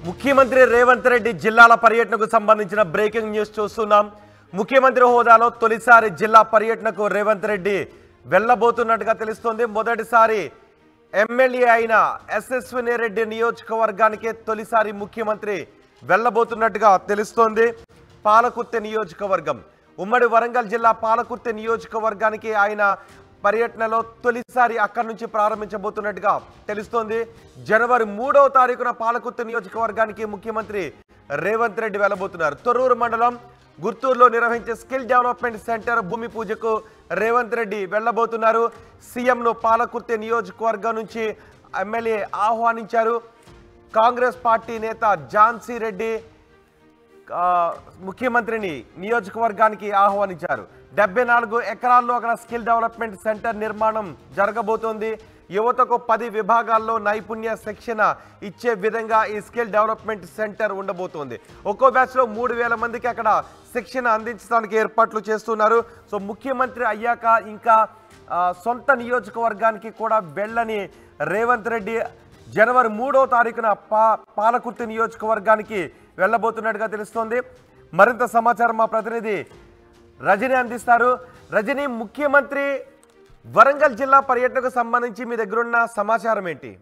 ముఖ్యమంత్రి రేవంత్ రెడ్డి జిల్లాల పర్యటనకు సంబంధించిన బ్రేకింగ్ న్యూస్ చూస్తున్నాం ముఖ్యమంత్రి హోదాలో తొలిసారి జిల్లా పర్యటనకు రేవంత్ రెడ్డి వెళ్ళబోతున్నట్టుగా తెలుస్తోంది మొదటిసారి ఎమ్మెల్యే అయిన ఎస్ఎస్విని రెడ్డి నియోజకవర్గానికే తొలిసారి ముఖ్యమంత్రి వెళ్ళబోతున్నట్టుగా తెలుస్తోంది పాలకుర్తి నియోజకవర్గం ఉమ్మడి వరంగల్ జిల్లా పాలకుర్తి నియోజకవర్గానికి ఆయన పర్యటనలో తొలిసారి అక్కడి నుంచి ప్రారంభించబోతున్నట్టుగా తెలుస్తోంది జనవరి మూడవ తారీఖున పాలకుర్తి నియోజకవర్గానికి ముఖ్యమంత్రి రేవంత్ రెడ్డి వెళ్ళబోతున్నారు తొర్రూరు మండలం గుర్తూరులో నిర్వహించే స్కిల్ డెవలప్మెంట్ సెంటర్ భూమి పూజకు రేవంత్ రెడ్డి వెళ్ళబోతున్నారు సీఎంను పాలకుర్తి నియోజకవర్గం నుంచి ఎమ్మెల్యే ఆహ్వానించారు కాంగ్రెస్ పార్టీ నేత ఝాన్సీ రెడ్డి ఆ, ముఖ్యమంత్రిని నియోజకవర్గానికి ఆహ్వానించారు డెబ్బై నాలుగు ఎకరాల్లో అక్కడ స్కిల్ డెవలప్మెంట్ సెంటర్ నిర్మాణం జరగబోతోంది యువతకు పది విభాగాల్లో నైపుణ్య శిక్షణ ఇచ్చే విధంగా ఈ స్కిల్ డెవలప్మెంట్ సెంటర్ ఉండబోతోంది ఒక్కో బ్యాచ్లో మూడు వేల మందికి అక్కడ శిక్షణ అందించడానికి ఏర్పాట్లు చేస్తున్నారు సో ముఖ్యమంత్రి అయ్యాక ఇంకా ఆ, సొంత నియోజకవర్గానికి కూడా వెళ్ళని రేవంత్ రెడ్డి జనవరి మూడో తారీఖున పా పాలకుర్తి నియోజకవర్గానికి వెళ్ళబోతున్నట్టుగా తెలుస్తోంది మరింత సమాచారం మా ప్రతినిధి రజని అందిస్తారు రజని ముఖ్యమంత్రి వరంగల్ జిల్లా పర్యటనకు సంబంధించి మీ దగ్గరున్న సమాచారం ఏంటి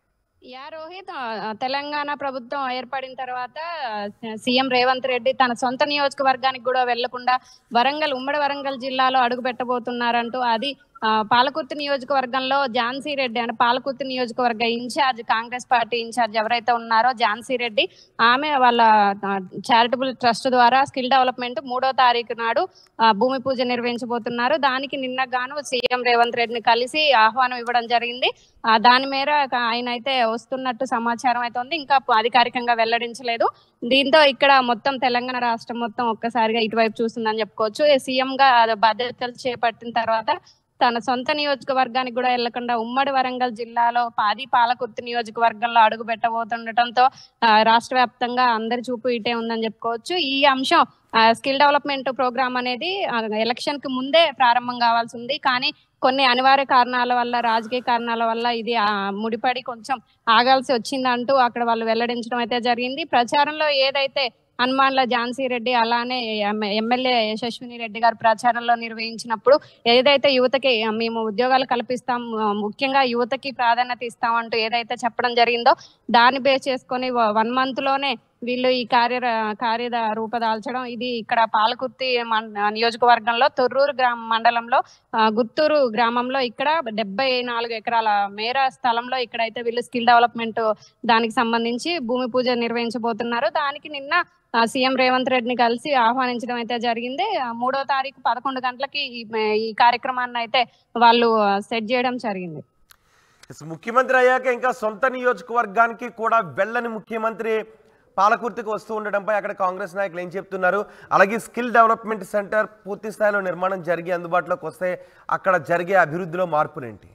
యా రోహిత్ ఆ, తెలంగాణ ప్రభుత్వం ఏర్పడిన తర్వాత ఆ, సీఎం రేవంత్ రెడ్డి తన సొంత నియోజకవర్గానికి కూడా వెళ్లకుండా వరంగల్ ఉమ్మడి వరంగల్ జిల్లాలో అడుగు పెట్టబోతున్నారంటూ అది ఆ, పాలకుర్తి నియోజకవర్గంలో ఝాన్సీ రెడ్డి అంటే పాలకుర్తి నియోజకవర్గ ఇన్ఛార్జ్ కాంగ్రెస్ పార్టీ ఇన్ఛార్జ్ ఎవరైతే ఉన్నారో ఝాన్సీ రెడ్డి ఆమె వాళ్ళ చారిటబుల్ ట్రస్ట్ ద్వారా స్కిల్ డెవలప్మెంట్ మూడో తారీఖు నాడు ఆ, భూమి పూజ నిర్వహించబోతున్నారు దానికి నిన్న గాను సీఎం రేవంత్ రెడ్డిని కలిసి ఆహ్వానం ఇవ్వడం జరిగింది ఆ, దాని మేర ఆయన అయితే వస్తున్నట్టు సమాచారం అయితే ఉంది ఇంకా అధికారికంగా వెల్లడించలేదు దీంతో ఇక్కడ మొత్తం తెలంగాణ రాష్ట్రం మొత్తం ఒక్కసారిగా ఇటువైపు చూస్తుందని చెప్పుకోవచ్చు సీఎం గా బాధ్యతలు చేపట్టిన తర్వాత తన సొంత నియోజకవర్గానికి కూడా వెళ్లకుండా ఉమ్మడి వరంగల్ జిల్లాలో పాది పాలకుర్తి నియోజకవర్గంలో అడుగు పెట్టబోతుండటంతో ఆ, రాష్ట్ర వ్యాప్తంగా అందరి చూపు ఇటే ఉందని చెప్పుకోవచ్చు ఈ అంశం స్కిల్ డెవలప్మెంట్ ప్రోగ్రామ్ అనేది ఎలక్షన్ కి ముందే ప్రారంభం కావాల్సి ఉంది కానీ కొన్ని అనివార్య కారణాల వల్ల రాజకీయ కారణాల వల్ల ఇది ఆ, ముడిపడి కొంచెం ఆగాల్సి వచ్చిందంటూ అక్కడ వాళ్ళు వెల్లడించడం అయితే జరిగింది ప్రచారంలో ఏదైతే హనుమాన్ల ఝాన్సీ రెడ్డి అలానే ఎమ్- ఎమ్మెల్యే యశస్విని రెడ్డి గారు ప్రచారంలో నిర్వహించినప్పుడు ఏదైతే యువతకి ఆ, మేము ఉద్యోగాలు కల్పిస్తాం ఆ, ముఖ్యంగా యువతకి ప్రాధాన్యత ఇస్తామంటూ ఏదైతే చెప్పడం జరిగిందో దాన్ని బేస్ చేసుకొని వన్ మంత్ లోనే వీళ్ళు ఈ కార్య కార్యద రూపదాల్చడం ఇది ఇక్కడ పాలకుర్తి మం- నియోజకవర్గంలో తొర్రూరు గ్రామ మండలంలో ఆ, గుత్తూరు గ్రామంలో ఇక్కడ డెబ్బై నాలుగు ఎకరాల మేర స్థలంలో ఇక్కడైతే వీళ్ళు స్కిల్ డెవలప్మెంట్ దానికి సంబంధించి భూమి పూజ నిర్వహించబోతున్నారు దానికి నిన్న ఆ, సీఎం రేవంత్ రెడ్డిని కలిసి ఆహ్వానించడం అయితే జరిగింది ఆ, మూడో తారీఖు పదకొండు గంటలకి ఈ ఈ కార్యక్రమాన్ని అయితే వాళ్ళు సెట్ చేయడం జరిగింది ఎస్, ముఖ్యమంత్రి అయ్యాక ఇంకా సొంత నియోజకవర్గానికి కూడా వెళ్ళని ముఖ్యమంత్రి పాలకుర్తికి వస్తూ ఉండడంపై అక్కడ కాంగ్రెస్ నాయకులు ఏం చెప్తున్నారు అలాగే స్కిల్ డెవలప్మెంట్ సెంటర్ పూర్తి స్థాయిలో నిర్మాణం జరిగి అందుబాటులోకి వస్తే అక్కడ జరిగే అభివృద్ధిలో మార్పులేంటి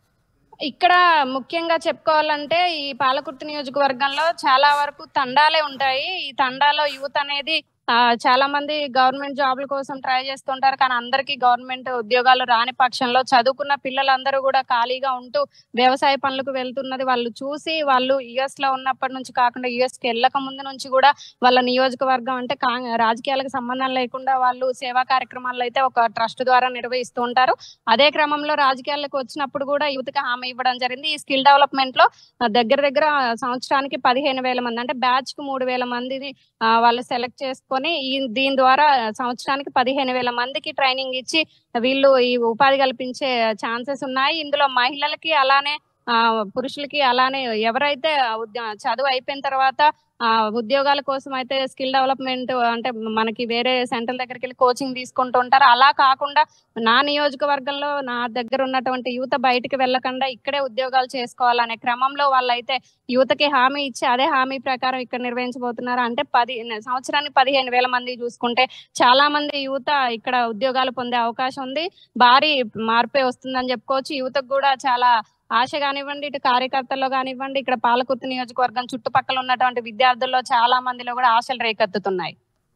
ఇక్కడ ముఖ్యంగా చెప్పుకోవాలంటే ఈ పాలకుర్తి నియోజకవర్గంలో చాలా వరకు తండాలే ఉంటాయి ఈ తండాలో యూత్ అనేది ఆ, చాలా మంది గవర్నమెంట్ జాబ్ల కోసం ట్రై చేస్తుంటారు కానీ అందరికీ గవర్నమెంట్ ఉద్యోగాలు రాని పక్షంలో చదువుకున్న పిల్లలందరూ కూడా ఖాళీగా ఉంటూ వ్యవసాయ పనులకు వెళ్తున్నది వాళ్ళు చూసి వాళ్ళు యుఎస్ లో ఉన్నప్పటి నుంచి కాకుండా యుఎస్ కి వెళ్ళక ముందు నుంచి కూడా వాళ్ళ నియోజకవర్గం అంటే కా- రాజకీయాలకు సంబంధం లేకుండా వాళ్ళు సేవా కార్యక్రమాలు అయితే ఒక ట్రస్ట్ ద్వారా నిర్వహిస్తూ ఉంటారు అదే క్రమంలో రాజకీయాలకు వచ్చినప్పుడు కూడా యువతకి హామీ ఇవ్వడం జరిగింది ఈ స్కిల్ డెవలప్మెంట్ లో ఆ, దగ్గర దగ్గర సంవత్సరానికి పదిహేను వేల మంది అంటే బ్యాచ్ కు మూడు వేల మందిని ఆ, వాళ్ళు సెలెక్ట్ చేసుకొని ఈ దీని ద్వారా సంవత్సరానికి పదిహేను వేల మందికి ట్రైనింగ్ ఇచ్చి వీళ్ళు ఈ ఉపాధి కల్పించే ఛాన్సెస్ ఉన్నాయి ఇందులో మహిళలకి అలానే ఆ పురుషులకి అలానే ఎవరైతే ఉద్య- చదువు అయిపోయిన తర్వాత ఆ ఉద్యోగాల కోసం అయితే స్కిల్ డెవలప్మెంట్ అంటే మనకి వేరే సెంటర్ దగ్గరికి వెళ్ళి కోచింగ్ తీసుకుంటూ ఉంటారు అలా కాకుండా నా నియోజకవర్గంలో నా దగ్గర ఉన్నటువంటి యువత బయటికి వెళ్ళకుండా ఇక్కడే ఉద్యోగాలు చేసుకోవాలనే క్రమంలో వాళ్ళైతే యువతకి హామీ ఇచ్చి అదే హామీ ప్రకారం ఇక్కడ నిర్వహించబోతున్నారు అంటే పది సంవత్సరానికి పదిహేను వేల మంది చూసుకుంటే చాలా మంది యువత ఇక్కడ ఉద్యోగాలు పొందే అవకాశం ఉంది భారీ మార్పే వస్తుందని చెప్పుకోవచ్చు యువతకు కూడా చాలా ఆశ కానివ్వండి ఇటు కార్యకర్తల్లో కానివ్వండి ఇక్కడ పాలకుర్తి నియోజకవర్గం చుట్టుపక్కల ఉన్నటువంటి విద్యార్థుల్లో చాలా మందిలో కూడా ఆశలు రేకెత్తుతున్నాయి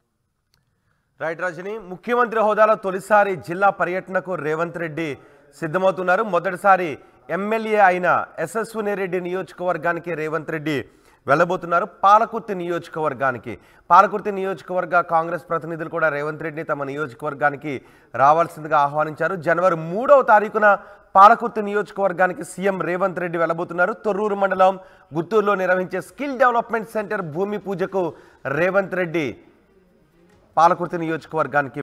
రైట్ రజని ముఖ్యమంత్రి హోదాలో తొలిసారి జిల్లా పర్యటనకు రేవంత్ రెడ్డి సిద్ధమవుతున్నారు మొదటిసారి ఎమ్మెల్యే అయిన యశస్విని రెడ్డి నియోజకవర్గానికి రేవంత్ రెడ్డి వెళ్ళబోతున్నారు పాలకుర్తి నియోజకవర్గానికి పాలకుర్తి నియోజకవర్గ కాంగ్రెస్ ప్రతినిధులు కూడా రేవంత్ రెడ్డిని తమ నియోజకవర్గానికి రావాల్సిందిగా ఆహ్వానించారు జనవరి మూడవ తారీఖున పాలకుర్తి నియోజకవర్గానికి సీఎం రేవంత్ రెడ్డి వెళ్ళబోతున్నారు తొర్రూరు మండలం గుత్తూరులో నిర్వహించే స్కిల్ డెవలప్మెంట్ సెంటర్ భూమి పూజకు రేవంత్ రెడ్డి పాలకుర్తి నియోజకవర్గానికి